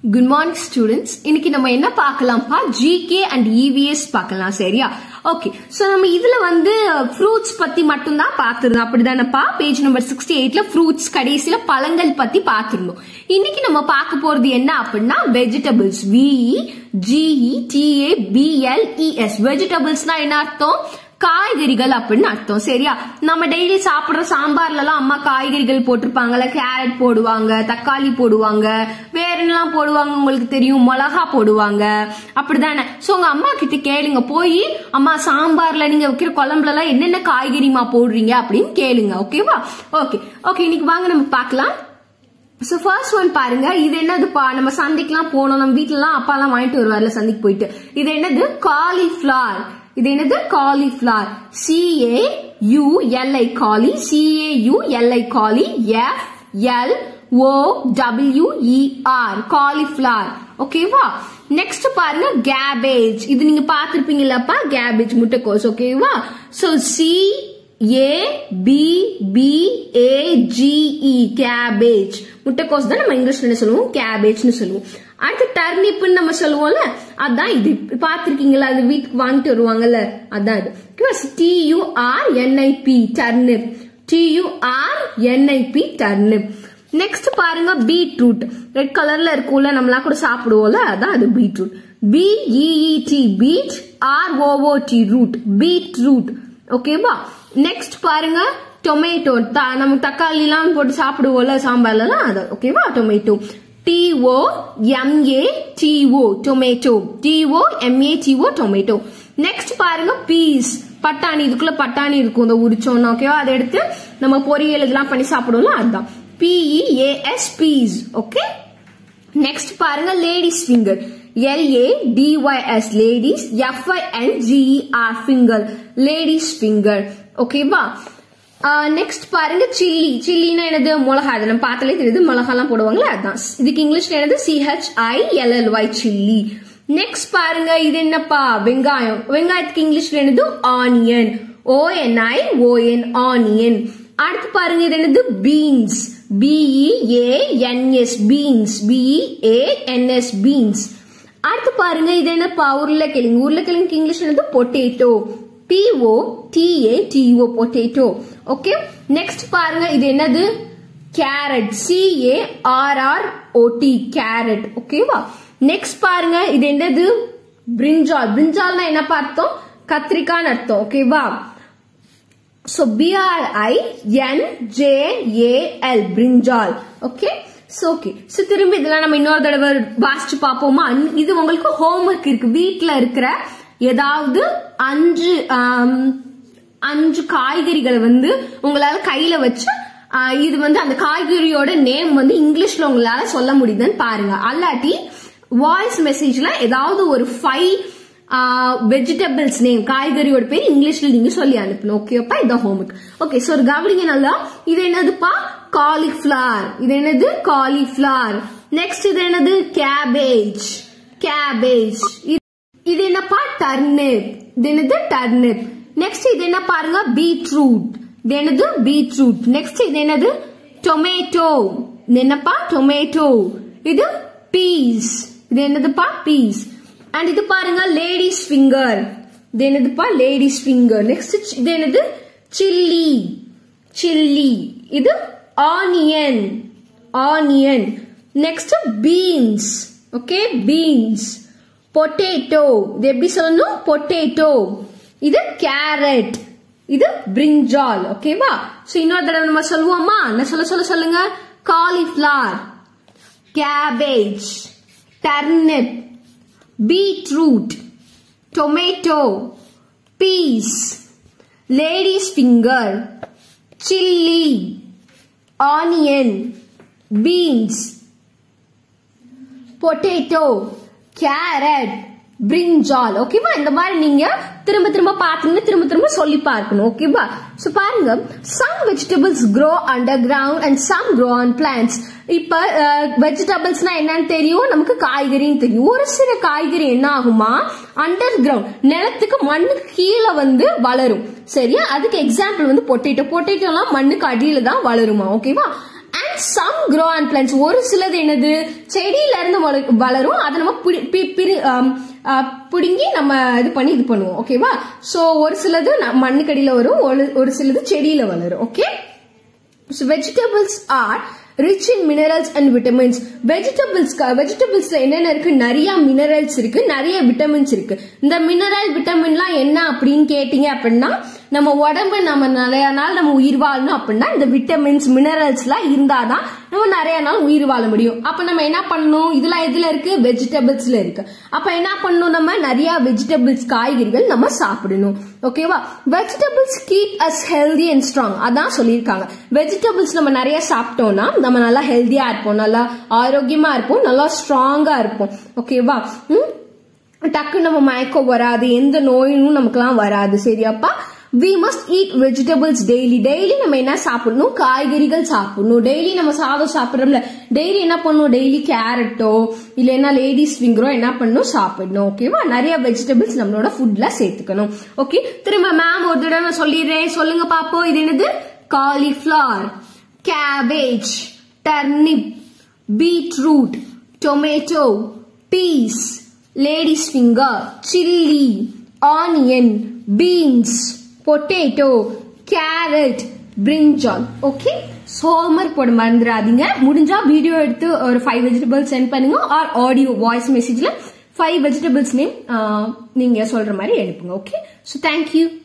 Good morning students இன்னைக்கு நம்ம என்ன பார்க்கலாம்ப்பா ஜிகே அண்ட் இவிஎஸ் பார்க்கலாம் சரியா ஓகே சோ நம்ம இதுல வந்து ஃப்ரூட்ஸ் பத்தி மட்டும் தான் பார்த்திருந்தோம் அப்படிதானப்பா பேஜ் நம்பர் சிக்ஸ்டி எயிட்ல ஃப்ரூட்ஸ் கடைசியில பழங்கள் பத்தி பார்த்திருந்தோம் இன்னைக்கு நம்ம பார்க்க போறது என்ன அப்படின்னா vegetables V E G E T A B L E S வெஜிடபிள்ஸ்னா என்ன அர்த்தம் காய்கறிகள் அப்படின்னு அர்த்தம் சரியா நம்ம டெய்லி சாப்பிடுற சாம்பார்ல எல்லாம் அம்மா காய்கறிகள் போட்டிருப்பாங்கல்ல கேரட் போடுவாங்க தக்காளி போடுவாங்க வேற என்னெல்லாம் போடுவாங்க உங்களுக்கு தெரியும் மிளகா போடுவாங்க அப்படிதானே சோ உங்க அம்மா கிட்ட கேளுங்க போய் அம்மா சாம்பார்ல நீங்க வைக்கிற குழம்புல எல்லாம் என்னென்ன காய்கறிமா போடுறீங்க அப்படின்னு கேளுங்க ஓகேவா ஓகே ஓகே இன்னைக்கு வாங்க நம்ம பார்க்கலாம் ஸோ ஃபர்ஸ்ட் ஒன் பாருங்க இது என்னதுப்பா நம்ம சந்தைக்கெல்லாம் போனோம் நம்ம வீட்டுலலாம் அப்பா எல்லாம் வாங்கிட்டு வருவார்ல சந்தைக்கு போயிட்டு இது என்னது காலிஃபிளவர் இது என்னது cauliflower C A U L I cauli C A U L I cauli F L O W E R cauliflower ஓகேவா நெக்ஸ்ட் பாருங்க கேபேஜ் இது நீங்க பாத்திருப்பீங்கல்லப்பா கேபேஜ் முட்டைக்கோஸ் ஓகேவா so C A B B A G E cabbage முட்டைக்கோஸ் தான் நம்ம இங்கிலீஷ்ல என்ன சொல்லுவோம் கேபேஜ்னு சொல்லுவோம் அடுத்து டர்னிப்னு நம்ம சொல்லுவோம்ல அதான் இது பாத்திருக்கீங்களா அது வீட்டுக்கு வாங்கிட்டு வருவாங்கல்ல அதான் இது T U R N I P turnip T U R N I P turnip next பாருங்க பீட்ரூட் ரெட் கலர்ல இருக்கும்ல நம்மளாம் கூட சாப்பிடுவோம்ல அதான் அது beetroot B E E T beet R O O T root beetroot ஓகேவா நெக்ஸ்ட் பாருங்க டொமேட்டோ நம்ம தக்காளி எல்லாம் போட்டு சாப்பிடுவோம்ல சாம்பார்ல அது ஓகேவா tomato T O M A T O tomato T O M A T O tomato next பாருங்க பீஸ் பட்டாணி இதுக்குள்ள பட்டாணி இருக்கும் இந்த உரிச்சோம்னா ஓகேவா அதை எடுத்து நம்ம பொரியல் இதெல்லாம் பண்ணி சாப்பிடுவோம்ல அதுதான் பிஇஏஎஸ் பீஸ் ஓகே நெக்ஸ்ட் பாருங்க ladies finger L A D Y S ladies F I N G E R finger ladies finger ஓகேவா நெக்ஸ்ட் பாருங்க சில்லி சில்லினா என்னது மிளகா அது நம்ம பார்த்தாலே தெரியுது மிளகாலாம் போடுவாங்களா அதுதான் இதுக்கு இங்கிலீஷ்ல என்னது சிஹெச்ஐ எல்எல்ஒய் சில்லி நெக்ஸ்ட் பாருங்க இது என்னப்பா வெங்காயம் வெங்காயத்துக்கு இங்கிலீஷ்ல என்னது ஆனியன் ஓஎன்ஐ ஓஎன் ஆனியன் அடுத்து பாருங்க இது என்னது beans B E A N S beans B E A N S beans அடுத்து பாருங்க இது என்னப்பா உருளைக்கிழங்கு உருளைக்கிழங்கு இங்கிலீஷ் என்னது potato P O T A T O potato okay next பாருங்க இது என்னது carrot C A R R O T carrot ஓகேவா நெக்ஸ்ட் பாருங்க இது என்னது பிரிஞ்சால் பிரிஞ்சால்னா என்ன பார்த்தோம் கத்திரிக்கான்னு அர்த்தம் ஓகேவா so B R I N J A L brinjal okay so okay so திரும்பி இதெல்லாம் நம்ம இன்னொரு தடவை வாசிச்சு பார்ப்போமா இது உங்களுக்கு ஹோம்ஒர்க் இருக்கு வீட்ல இருக்கிற ஏதாவது அஞ்சு அஞ்சு காய்கறிகளை வந்து உங்களால கையில வச்சு இது வந்து அந்த காய்கறியோட நேம் வந்து இங்கிலீஷ்ல உங்களால சொல்ல முடியுதுன்னு பாருங்க அல்லாட்டி வாய்ஸ் மெசேஜ்ல ஏதாவது ஒரு ஃபைவ் வெஜிடபிள்ஸ் நேம் காய்கறியோட பேர் இங்கிலீஷ்ல நீங்க சொல்லி அனுப்பணும் ஓகேப்பா இதான் ஹோம்ஒர்க் ஓகே ஸோ ஒரு கவனிங்க நல்லா இது என்னதுப்பா காலிஃபிளவர் இது என்னது காலிஃபிளவர் நெக்ஸ்ட் இது என்னது கேபேஜ் கேபேஜ் இது என்னப்பா டர்னிப் இது என்னது டர்னிப் நெக்ஸ்ட் இது என்ன பாருங்க பீட்ரூட் இது என்னது பீட்ரூட் நெக்ஸ்ட் இது என்னது டொமேட்டோ இது என்னப்பா டொமேட்டோ இது பீஸ் இது என்னதுப்பா பீஸ் அண்ட் இது பாருங்க லேடிஸ் ஃபிங்கர் இது என்னதுப்பா லேடிஸ் ஃபிங்கர் நெக்ஸ்ட் இது என்னது சில்லி சில்லி இது onion onion next beans okay beans potato இது எப்படி சொல்லணும் பொட்டேட்டோ இது கேரட் இது பிரிஞ்சால் ஓகேவா சோ இன்னொரு தடவை நம்ம சொல்லுவோமா என்ன சொல்ல சொல்ல சொல்லுங்க cauliflower cabbage turnip beetroot tomato peas ladies finger chilli onion beans potato carrot brinjal ஓகேவா இந்த மாதிரி நீங்க திரும்ப திரும்ப பாத்தீங்கன்னா திரும்ப திரும்ப சொல்லி பார்க்கணும் ஓகேவா சோ பாருங்க some vegetables grow underground and some grow on plants இப்ப வெஜிடபிள்ஸ்னா என்னன்னு தெரியும் நமக்கு காய்கறின்னு தெரியும் ஒரு சில காய்கறி என்ன ஆகுமா அண்டர் கிரவுண்ட் நிலத்துக்கு மண்ணுக்கு கீழே வந்து வளரும் சரியா அதுக்கு எக்ஸாம்பிள் வந்து பொட்டேட்டோ பொட்டேட்டோ எல்லாம் மண்ணுக்கு அடியில தான் வளருமா ஓகேவா and and some grow on plants ஒரு சிலது என்னது செடியில இருந்து வள- வளரும் அதை நம்ம பிடி- பி- பிரி- ஆம், ஆ, பிடுங்கி நம்ம இது பண்ணி இது பண்ணுவோம் ஓகேவா சோ ஒரு சிலது ந- மண்ணுக்கடியில வரும் ஒரு- ஒரு சிலது செடியில வளரும் okay So vegetables are rich in minerals and vitamins. Vegetables வெஜிடபிள்ஸ்ல என்னென்ன இருக்கு நிறைய மினரல்ஸ் இருக்கு நிறைய விட்டமின்ஸ் இருக்கு இந்த மினரல் விட்டமின்லாம் என்ன அப்படின்னு கேட்டீங்க அப்படின்னா நம்ம உடம்பு நம்ம நிறைய நாள் நம்ம உயிர் வாழணும் அப்படின்னா இந்த விட்டமின்ஸ் மினரல்ஸ்லாம் இருந்தாதான் நம்ம நிறைய நாள் உயிர் வாழ முடியும் அப்ப நம்ம என்ன பண்ணணும் இதெல்லாம் எதுல இருக்கு வெஜிடபிள்ஸ்ல இருக்கு அப்ப என்ன பண்ணணும் நம்ம நிறைய வெஜிடபிள்ஸ் காய்கறிகள் நம்ம சாப்பிடணும் ஓகேவா vegetables keep us healthy and strong அதான் சொல்லியிருக்காங்க வெஜிடபிள்ஸ் நம்ம நிறைய சாப்பிட்டோம்னா நம்ம நல்லா ஹெல்தியா இருப்போம் நல்லா ஆரோக்கியமா இருப்போம் நல்லா ஸ்ட்ராங்கா இருப்போம் ஓகேவா ம் டக்கு நம்ம மயக்கம் வராது எந்த நோயும் நமக்குலாம் வராது சரியாப்பா we must eat vegetables daily daily நம்ம என்ன சாப்பிடணும் காய்கறிகள் சாப்பிடணும் டெய்லி நம்ம சாதம் சாப்பிடுறோம்ல டெய்லி என்ன பண்ணணும் டெய்லி கேரட்டோ இல்லைன்னா லேடிஸ் ஃபிங்கரோ என்ன பண்ணணும் சாப்பிடணும் ஓகேவா நிறைய வெஜிடபிள்ஸ் நம்மளோட ஃபுட்ல சேர்த்துக்கணும் ஓகே திரும்ப மேம் ஒரு தடவை நான் சொல்லிடுறேன் சொல்லுங்க பாப்போம் இது என்னது cauliflower cabbage turnip beetroot tomato peas ladies finger chilli onion beans potato carrot brinjal okay சோமர் போட மறந்துடாதீங்க முடிஞ்சா வீடியோ எடுத்து ஒரு ஃபைவ் வெஜிடபிள்ஸ் சென்ட் பண்ணுங்க ஆர் ஆடியோ வாய்ஸ் மெசேஜ்ல ஃபைவ் வெஜிடபிள்ஸ் நேம் நீங்க சொல்ற மாதிரி எழுப்புங்க ஓகே ஸோ தேங்க்யூ